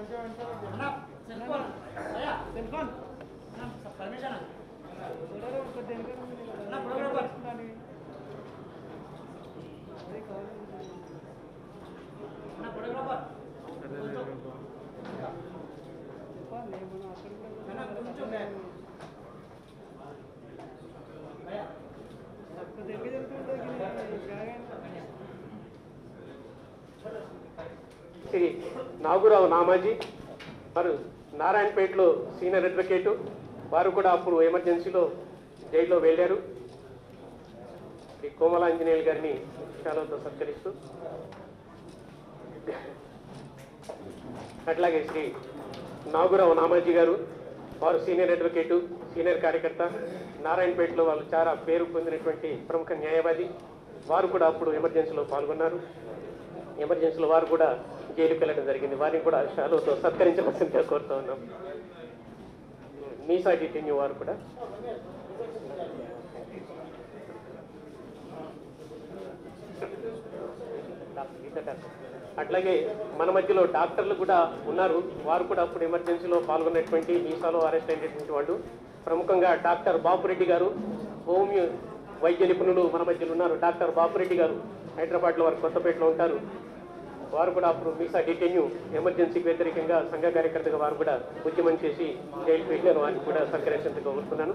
శ్రీ నాగురావు నామాజీ వారు నారాయణపేటలో senior advocate వారు కూడా అప్పుడు ఎమర్జెన్సీలో జైల్లో వెళ్ళారు శ్రీ కోమలాంజనేయులు గారిని శాలతో సత్కరిస్తూ అట్లాగే శ్రీ నాగురావు నామాజీ గారు వారు సీనియర్ అడ్వకేటు సీనియర్ కార్యకర్త నారాయణపేటలో వాళ్ళు చాలా పేరు పొందినటువంటి ప్రముఖ న్యాయవాది వారు కూడా అప్పుడు ఎమర్జెన్సీలో పాల్గొన్నారు ఎమర్జెన్సీలో వారు కూడా జైలుకి వెళ్ళడం జరిగింది వారిని కూడా షాలోతో సత్కరించవలసిందిగా కోరుతూ ఉన్నాం మీసా డిటెన్యూ వారు కూడా అట్లాగే మన మధ్యలో డాక్టర్లు కూడా ఉన్నారు వారు కూడా అప్పుడు ఎమర్జెన్సీలో పాల్గొన్నటువంటి మీసాలో అరెస్ట్ అయినటువంటి వాళ్ళు ప్రముఖంగా డాక్టర్ బాపురెడ్డి గారు హోమియో వైద్య నిపుణులు మన మధ్యలో ఉన్నారు డాక్టర్ బాపురెడ్డి గారు హైదరాబాద్లో వారు కొత్తపేటలో ఉంటారు వారు కూడా అప్పుడు మీసా డిటెన్యూ ఎమర్జెన్సీకి వ్యతిరేకంగా సంఘ కార్యకర్తగా వారు కూడా ఉద్యమం చేసి జైలుకి వెళ్ళారు వారిని కూడా సత్కరించేందుకు కోరుతున్నాను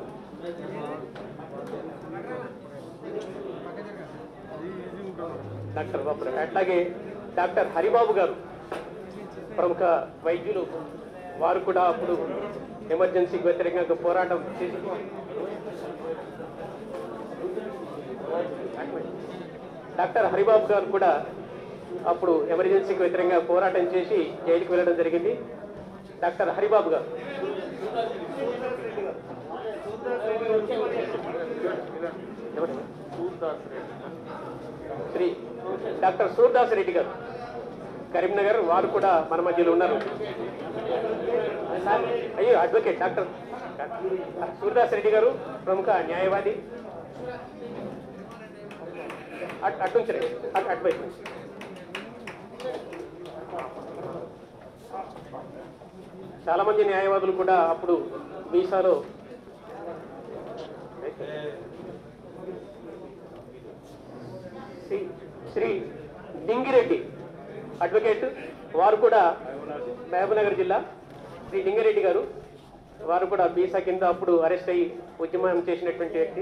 డాక్టర్ బాబు అట్లాగే డాక్టర్ హరిబాబు గారు ప్రముఖ వైద్యులు వారు కూడా అప్పుడు ఎమర్జెన్సీకి వ్యతిరేకంగా పోరాటం చేసి డాక్టర్ హరిబాబు గారు కూడా అప్పుడు ఎమర్జెన్సీకి వ్యతిరేకంగా పోరాటం చేసి జైలుకి వెళ్ళడం జరిగింది డాక్టర్ హరిబాబు గారు ఎవరు? శ్రీ డాక్టర్ సూర్దాస్ రెడ్డి గారు కరీంనగర్ వారు కూడా మన మధ్యలో ఉన్నారు అయ్యో అడ్వకేట్ డాక్టర్ సూర్దాస్ రెడ్డి గారు ప్రముఖ న్యాయవాది అట్ అటుంచరే అటు అటువైపు నుంచి. చాలా మంది న్యాయవాదులు కూడా అప్పుడు వీసాలో శ్రీ శ్రీ డింగిరెడ్డి అడ్వకేట్ వారు కూడా మహబూబ్నగర్ జిల్లా శ్రీ డింగిరెడ్డి గారు వారు కూడా బీసా కింద అప్పుడు అరెస్ట్ అయ్యి ఉద్యమం చేసినటువంటి వ్యక్తి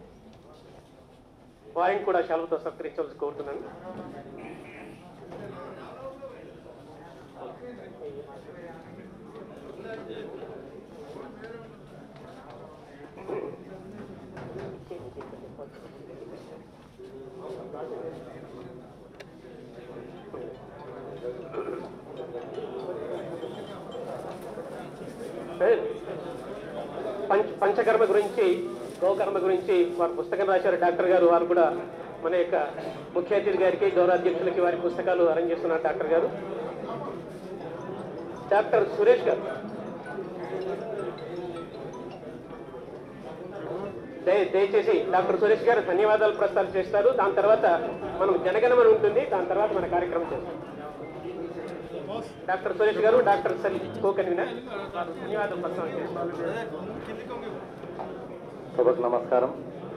వారిని కూడా సెలవుతో సత్కరించవలసి కోరుతున్నాను పంచ పంచకర్మ గురించి గోకర్మ గురించి వారు పుస్తకం రాశారు డాక్టర్ గారు వారు కూడా మన యొక్క ముఖ్య అతిథి గారికి గౌరవ అధ్యక్షులకి వారి పుస్తకాలు అరేంజ్ చేస్తున్నారు డాక్టర్ గారు డాక్టర్ సురేష్ గారు దయ- దయచేసి డాక్టర్ సురేష్ గారు ధన్యవాదాలు ప్రస్తావన చేస్తారు దాని తర్వాత మనం జనగణమన ఉంటుంది దాని తర్వాత మన కార్యక్రమం చేస్తాం డాక్టర్ సురేష్ గారు డాక్టర్ సలి కో కన్వీనర్ ధన్యవాదాలు ప్రస్తావన చేస్తారు సభకు నమస్కారం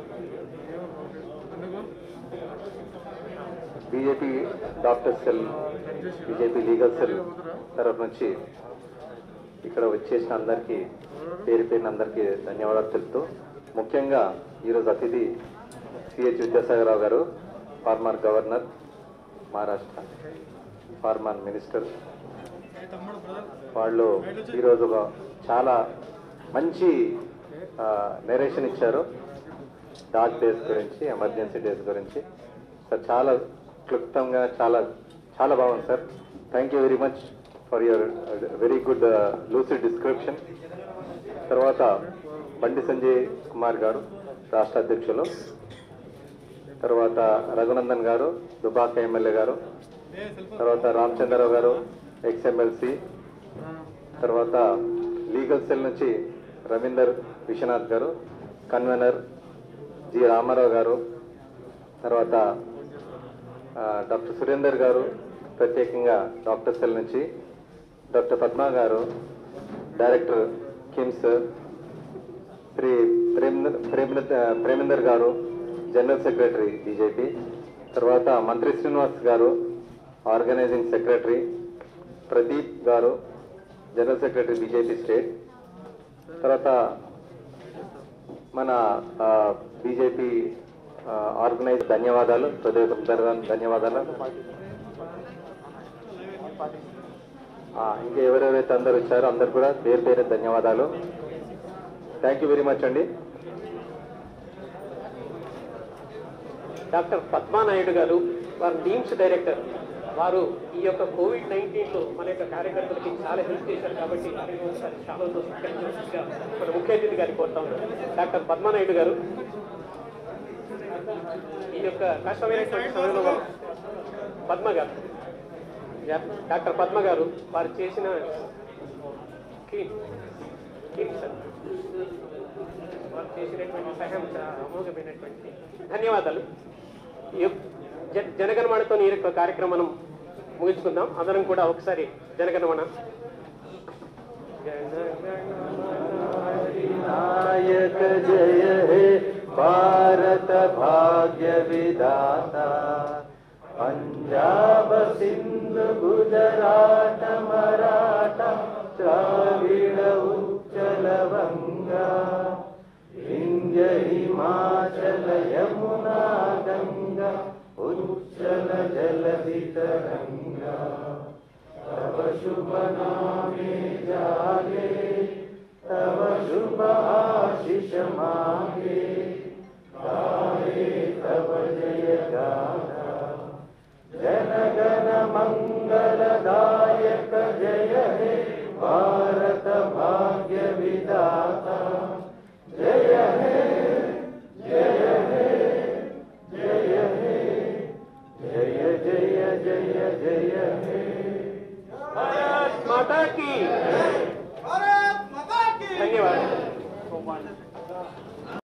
BJP doctor cell BJP legal cell తరఫు నుంచి ఇక్కడ వచ్చేసిన అందరికీ పేరు పేరున అందరికీ ధన్యవాదాలు తెలుపుతూ ముఖ్యంగా ఈరోజు అతిథి Ch Vidyasagar Rao garu former governor Maharashtra former minister వాళ్ళు ఈరోజు ఒక చాలా మంచి నెరేషన్ ఇచ్చారు డార్క్ డేస్ గురించి ఎమర్జెన్సీ డేస్ గురించి సార్ చాలా క్లుప్తంగా చాలా చాలా బాగుంది sir thank you very much for your very good lucid description తర్వాత బండి సంజయ్ కుమార్ గారు రాష్ట్ర అధ్యక్షులు తర్వాత రఘునందన్ గారు దుబాక ఎమ్మెల్యే గారు తర్వాత రామచంద్రరావు గారు ఎక్స్ఎమ్మెల్సి తర్వాత లీగల్ సెల్ నుంచి రవీందర్ విశ్వనాథ్ గారు కన్వీనర్ జి రామారావు గారు తర్వాత ఆ, డాక్టర్ సురేందర్ గారు ప్రత్యేకంగా డాక్టర్ సెల్ నుంచి doctor Padma garu director KIMS Shri Premender Premender Premender garu general secretary BJP తర్వాత మంత్రి శ్రీనివాస్ గారు ఆర్గనైజింగ్ సెక్రటరీ ప్రదీప్ గారు జనరల్ సెక్రటరీ బీజేపీ స్టేట్ తర్వాత మన బీజేపీ ఆర్గనైజ్ ధన్యవాదాలు హృదయపూర్వక ధన్యవాదాలు ఆ, ఇంకా ఎవరెవరైతే అందరు వచ్చారో అందరు కూడా పేరు పేరు ధన్యవాదాలు థ్యాంక్ యూ వెరీ మచ్ అండి డాక్టర్ పద్మానాయుడు గారు వారు నీమ్స్ డైరెక్టర్ వారు ఈ యొక్క కోవిడ్ నైన్టీన్లో మన యొక్క కార్యకర్తలకి చాలా హెల్ప్ చేశారు కాబట్టి వారిని ఒకసారి చాలా సత్కరించవలసిందిగా మన ముఖ్య అతిథి గారికి కోరుతా ఉన్నాను డాక్టర్ పద్మానాయుడు గారు ఈ యొక్క కష్టమైనటువంటి సమయంలో వారు- పద్మ గారు యా- డాక్టర్ పద్మ గారు వారు చేసిన క్లీన్ క్లీన్ సార్ వారు చేసినటువంటి సహాయం చాలా అమోఘమైనటువంటి ధన్యవాదాలు ఈ యొక్క జ- జనగణమనతో ఈ యొక్క కార్యక్రమం ముగించుకుందాం అందరం కూడా ఒకసారి జనగణమన नायक जय हे भारत भाग्य विधाता पंजाब सिंध गुजरात मराठा द्राविड उच्चल बंगा विंध्य हिमाचल यमुना गंगा उच्चल जलधि तरंगा तव शुभ नामे जागे तव शुभ आशिष मागे गाये तव जय गाथा जन गण मंगलदायक जय हे भारत भाग्य विदाता जय हे जय हे जय हे जय जय जय जय हे భారత్ మాతా కీ भारत माता की ధన్యవాదాలు